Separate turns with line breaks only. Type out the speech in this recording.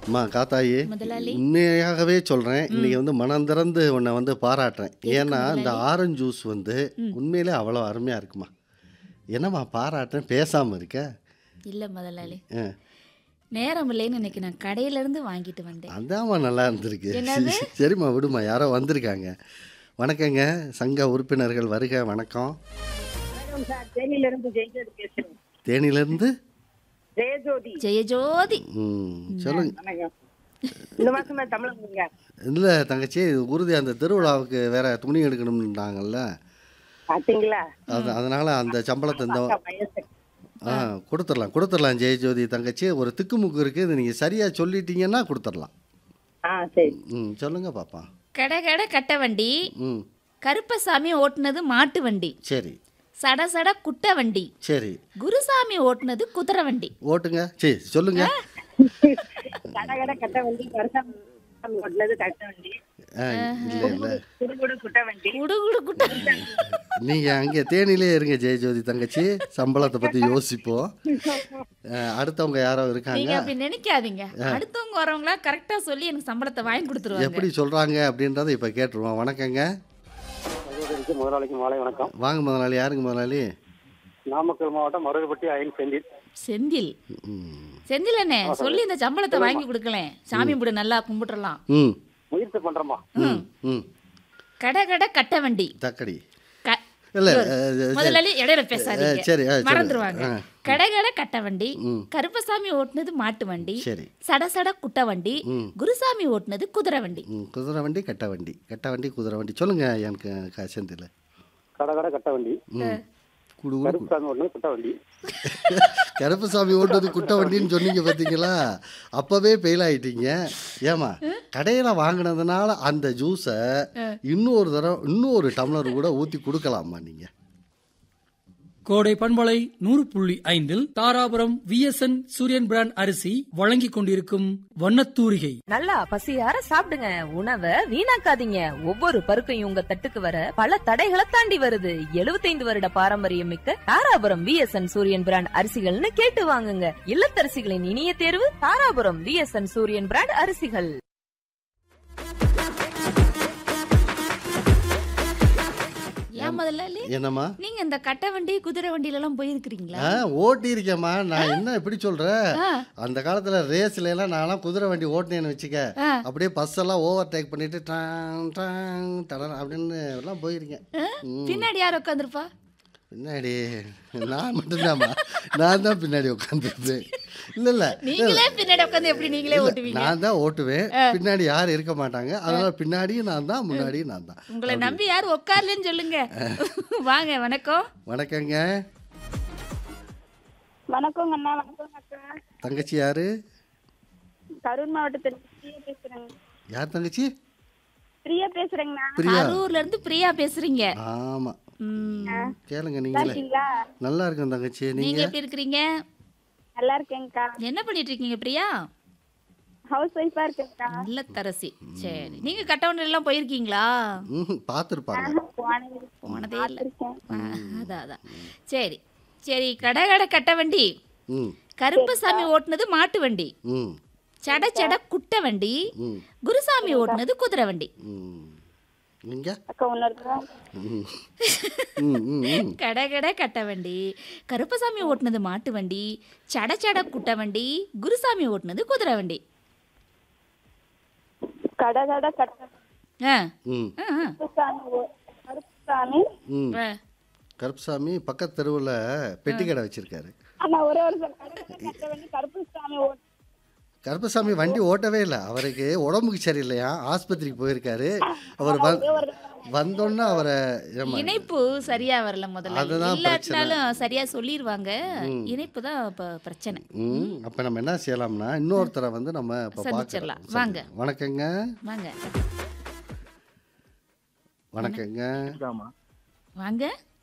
அம்மா காத்தாயி
முதலாளி
உண்மையாகவே சொல்கிறேன் இன்னைக்கு வந்து மனம் திறந்து உன்னை வந்து பாராட்டுறேன் ஏன்னா இந்த ஆரஞ்சு ஜூஸ் வந்து உண்மையிலே அவ்வளோ அருமையாக இருக்குமா என்னம்மா பாராட்டுறேன் பேசாமல் இருக்க
இல்ல முதலாளி
ஆ,
நேரம் இல்லைன்னு இன்னைக்கு நான் கடையில இருந்து வாங்கிட்டு வந்தேன்
அதாம்மா நல்லா இருந்திருக்கு
என்னது?
சரிம்மா விடுமா யாரோ வந்திருக்காங்க வணக்கங்க சங்க உறுப்பினர்கள் வருக வணக்கம்
வணக்கம் சார் தேனியில இருந்து ஜெயஜோதி பேசுறேன்
தேனியிலேருந்து
ஜெயஜோதி
ஜெயஜோதி
ம் சொல்லுங்க
வணக்கம் இந்த மாசம் தான் தமிழங்க
இல்லை தங்கச்சி உறுதி அந்த திருவிழாவுக்கு வேற துணி எடுக்கணும்னாங்கல்ல
பாத்தீங்களா
அது அதனால அந்த சம்பளத்தை இந்த
வயசு
ஆ கொடுத்துடலாம் கொடுத்துடலாம் ஜெயஜோதி தங்கச்சி ஒரு திக்குமுக்கு இருக்குது இது நீங்கள் சரியாக சொல்லிட்டீங்கன்னா கொடுத்துடலாம்
ஆ சரி
ம் சொல்லுங்க பாப்பா
கடை கடை கட்ட வண்டி
ம்
கருப்பசாமி ஓட்டுனது மாட்டு வண்டி
சரி
சட சட குட்டை வண்டி
சரி
குருசாமி ஓட்டுனது குதிரை வண்டி
ஓட்டுங்க சரி சொல்லுங்க
கடை கடை கட்ட வண்டி கருசாமி ஓட்டுனது கட்ட வண்டி
ஆ இல்லை இல்லை
குடுகுடு குட்ட வண்டி
குடு குடு குட்டை
நீங்கள் அங்கே தேனிலே இருங்க ஜெயஜோதி தங்கச்சி சம்பளத்தை பற்றி யோசிப்போம் ஆ, அடுத்தவங்க யாரோ இருக்காங்க
நீங்க அப்படி நினைக்காதீங்க அடுத்தவங்க வரவங்களா கரெக்டா சொல்லி எனக்கு சம்பளத்தை வாங்கி கொடுத்துருவாங்க
எப்படி சொல்கிறாங்க அப்படின்றத இப்போ கேட்டுருவோம் வணக்கங்க
சகோதரிக்கு முதலாளிக்கு மாலை வணக்கம்
வாங்க முதலாளி யாருங்க முதலாளி
நாமக்கல் மாவட்டம் மருதுப்பட்டி ஐன் செந்தில்
செந்தில்
ம்
செந்தில் அண்ணே சொல்லி இந்த சம்பளத்தை வாங்கி கொடுக்கலேன் சாமி கும்பிடு நல்லா கும்பிட்டுறலாம்
ம்
முயற்சி பண்றோமா
ம் ம்
கடை கடை கட்ட வண்டி
தக்கடி
க-
இல்லை
முதலாளி இடையில பேசாதீங்க
சரி, ஆ, சொல்லு.
மறந்துருவாங்க
ஆ.
கடை கடை கட்ட வண்டி
ம்.
கருப்பசாமி ஓட்டுனது மாட்டு வண்டி
சரி
சட சட குட்டை வண்டி
ம்.
குருசாமி ஓட்டுனது குதிரை வண்டி
ம் குதிரை வண்டி கட்ட வண்டி கட்ட வண்டி குதிரை வண்டி சொல்லுங்க எனக்கு க- செந்தில்
கடை கடை கட்ட வண்டி
ம் குடு குடு
கருப்புசாமி ஒன்று குட்ட வண்டி
கருப்பசாமி ஓட்டுறது குட்டை வண்டின்னு சொன்னீங்க பார்த்தீங்களா அப்போவே ஃபெயில் ஆயிட்டீங்க ஏமா கடையில் வாங்கினதுனால அந்த ஜூஸை இன்னொரு தடவை இன்னொரு டம்ளர் கூட ஊற்றி கொடுக்கலாமா நீங்கள்
கோடை பண்பலை நூறு புள்ளி ஐந்தில் தாராபுரம் விஎஸ்என் சூரியன் பிராண்ட் அரிசி வழங்கிக் கொண்டிருக்கும் வண்ணத்தூரிகை
நல்லா பசியார சாப்பிடுங்க உணவை வீணாக்காதீங்க ஒவ்வொரு பருக்கையும் உங்க தட்டுக்கு வர பல தடைகளை தாண்டி வருது 75 வருட பாரம்பரியம் மிக்க தாராபுரம் விஎஸ்என் சூரியன் பிராண்ட் அரிசிகள்னு கேட்டு வாங்குங்க இல்லத்தரசிகளின் இனிய தேர்வு தாராபுரம் விஎஸ்என் சூரியன் பிராண்ட் அரிசிகள்
ஏன் முதலாளி
என்னம்மா
நீங்க இந்த கட்டை வண்டி குதிரை வண்டியில எல்லாம் போயிருக்கிறீங்களா
ஆ ஓட்டியிருக்கேம்மா நான் என்ன எப்படி சொல்கிறேன்
ஆ.
அந்த காலத்தில் ரேஸ்ல எல்லாம் நான்லாம் குதிரை வண்டி ஓட்டினேன்னு வச்சுக்க
ஆ.
அப்படியே பஸ் எல்லாம் ஓவர் டேக் பண்ணிட்டு டாங் டாங் டடன் அப்படின்னு எல்லாம் போயிருக்கேன் ம்.
பின்னாடி யார் உட்காந்துருப்பா
பின்னாடி நான் மட்டும்தாம்மா நான் தான் பின்னாடி உட்காந்துருப்பேன் இல்லை இல்லை
நீங்களே பின்னாடி உட்காந்து எப்படி நீங்களே ஓட்டுவீங்க
நான் தான் ஓட்டுவேன் பின்னாடி யாரும் இருக்க மாட்டாங்க அதனால பின்னாடியும் நான் தான் முன்னாடியும் நான் தான்
உங்களை நம்பி யாரும் உட்கார்லன்னு சொல்லுங்க வாங்க வணக்கம்
வணக்கங்க
வணக்கங்க அண்ணா வணக்கம் அக்கா
தங்கச்சி யாரு
கரூர் மாவட்டத்தில் பிரியா பேசுறேங்க
யார் தங்கச்சி
பிரியா பேசுறேங்கண்ணா
பிரியா
கரூர்ல இருந்து பிரியா பேசுறீங்க
ஆமா
ம்,
கேளுங்க நீங்களே
இருக்கீங்களா
நல்லா இருக்கேன் தங்கச்சி
நீங்க
நீங்க
எப்படி இருக்கிறீங்க
நல்லா இருக்கேங்கக்கா
என்ன பண்ணிட்டு இருக்கீங்க பிரியா
ஹவுஸ் ஒய்ஃபா இருக்கேங்கக்கா
நல்ல தரசி சரி நீங்க கட்டவுண்ட் எல்லாம் போயிருக்கீங்களா
ம் பார்த்துருப்பாங்க
போனது
போனதே இல்ல
இருக்கேன்
ஆ, அதான் அதான் சரி சரி கடை கடை கட்ட வண்டி
ம்
கருப்பசாமி ஓட்டுனது மாட்டு வண்டி
ம்
சட சட குட்டை வண்டி
ம்
குருசாமி ஓட்டுனது குதிரை வண்டி
ம் நீங்க
அக்கா ஒன்று
ம் ம் ம் ம்
கடை கடை கட்ட வண்டி கருப்பசாமி ஓட்டுனது மாட்டு வண்டி சட சட குட்டை வண்டி குருசாமி ஓட்டுனது குதிரை வண்டி
கடை கடை கட்ட
ஆ
ம்
ஆ, ஆ.
கருப்புசாமி ஓ- கருப்புசாமி
ம்
ஆ.
கருப்புசாமி பக்கத்து தெருவில் பெட்டி கடை வச்சிருக்காரு
அண்ணா ஒரே ஒரு சார் கடை கடை கட்ட வண்டி கருப்புசாமி ஓ-
கருப்பசாமி வண்டி ஓட்டவே இல்லை அவருக்கு உடம்புக்கு சரியில்லையா ஆஸ்பத்திரிக்கு போயிருக்காரு அவர் வந் வந்தோன்னே அவரை ஏம்மா,
இணைப்பு சரியா வரல முதல்ல
அதுதான்
இல்லாட்டினாலும் சரியா சொல்லிடுவாங்க இணைப்பு தான் இப்ப பிரச்சனை
ம் அப்போ நம்ம என்ன செய்யலாம்னா இன்னொருத்தரை வந்து நம்ம இப்போ
சந்திச்சிடலாம்.
பார்க்கலாம்
வாங்க.
வணக்கங்க
வாங்க
வணக்கங்க
ஆமா
வாங்க